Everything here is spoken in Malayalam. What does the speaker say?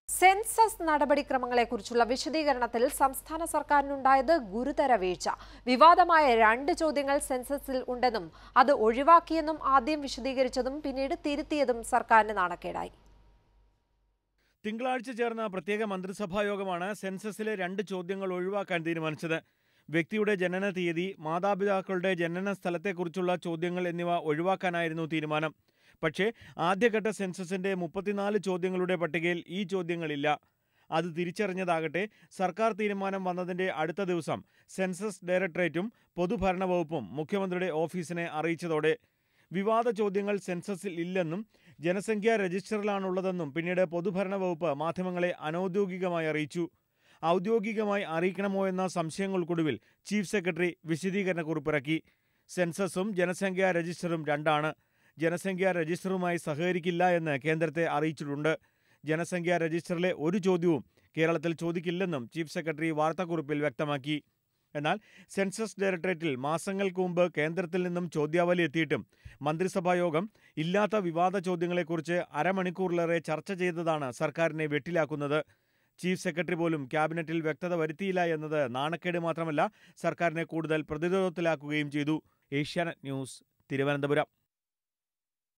സെൻസസ് നടപടിക്രമങ്ങളെക്കുറിച്ചുള്ള വിശദീകരണത്തിൽ സംസ്ഥാന സർക്കാരിനുണ്ടായത് ഗുരുതര വീഴ്ച വിവാദമായ രണ്ട് ചോദ്യങ്ങൾ സെൻസസിൽ ഉണ്ടെന്നും അത് ഒഴിവാക്കിയെന്നും ആദ്യം വിശദീകരിച്ചതും പിന്നീട് തിരുത്തിയതും സർക്കാരിന് നാണക്കേടായി തിങ്കളാഴ്ച ചേർന്ന പ്രത്യേക മന്ത്രിസഭാ യോഗമാണ് സെൻസസിലെ രണ്ട് ചോദ്യങ്ങൾ ഒഴിവാക്കാൻ തീരുമാനിച്ചത് വ്യക്തിയുടെ ജനന തീയതി മാതാപിതാക്കളുടെ ജനന സ്ഥലത്തെക്കുറിച്ചുള്ള ചോദ്യങ്ങൾ എന്നിവ ഒഴിവാക്കാനായിരുന്നു തീരുമാനം പക്ഷേ ആദ്യഘട്ട സെൻസസിന്റെ മുപ്പത്തിനാല് ചോദ്യങ്ങളുടെ പട്ടികയിൽ ഈ ചോദ്യങ്ങളില്ല അത് തിരിച്ചറിഞ്ഞതാകട്ടെ സർക്കാർ തീരുമാനം വന്നതിന്റെ അടുത്ത ദിവസം സെൻസസ് ഡയറക്ടറേറ്റും പൊതുഭരണ വകുപ്പും മുഖ്യമന്ത്രിയുടെ ഓഫീസിനെ അറിയിച്ചതോടെ വിവാദ ചോദ്യങ്ങൾ സെൻസസിൽ ഇല്ലെന്നും ജനസംഖ്യാ രജിസ്റ്ററിലാണുള്ളതെന്നും പിന്നീട് പൊതുഭരണ വകുപ്പ് മാധ്യമങ്ങളെ അനൌദ്യോഗികമായി അറിയിച്ചു ഔദ്യോഗികമായി അറിയിക്കണമോ എന്ന സംശയങ്ങൾക്കൊടുവിൽ ചീഫ് സെക്രട്ടറി വിശദീകരണക്കുറിപ്പിറക്കി സെൻസസും ജനസംഖ്യാ രജിസ്റ്ററും രണ്ടാണ് ജനസംഖ്യാ രജിസ്റ്ററുമായി സഹകരിക്കില്ല എന്ന് കേന്ദ്രത്തെ അറിയിച്ചിട്ടുണ്ട് ജനസംഖ്യാ രജിസ്റ്ററിലെ ഒരു ചോദ്യവും കേരളത്തിൽ ചോദിക്കില്ലെന്നും ചീഫ് സെക്രട്ടറി വാർത്താക്കുറിപ്പിൽ വ്യക്തമാക്കി എന്നാൽ സെൻസസ് ഡയറക്ടറേറ്റിൽ മാസങ്ങൾക്ക് മുമ്പ് കേന്ദ്രത്തിൽ നിന്നും ചോദ്യാവലി എത്തിയിട്ടും മന്ത്രിസഭാ യോഗം ഇല്ലാത്ത വിവാദ ചോദ്യങ്ങളെക്കുറിച്ച് അരമണിക്കൂറിലേറെ ചർച്ച ചെയ്തതാണ് സർക്കാരിനെ വെട്ടിലാക്കുന്നത് ചീഫ് സെക്രട്ടറി പോലും ക്യാബിനറ്റിൽ വ്യക്തത വരുത്തിയില്ല എന്നത് നാണക്കേട് മാത്രമല്ല സർക്കാരിനെ കൂടുതൽ പ്രതിരോധത്തിലാക്കുകയും ചെയ്തു ഏഷ്യാനെറ്റ് ന്യൂസ് തിരുവനന്തപുരം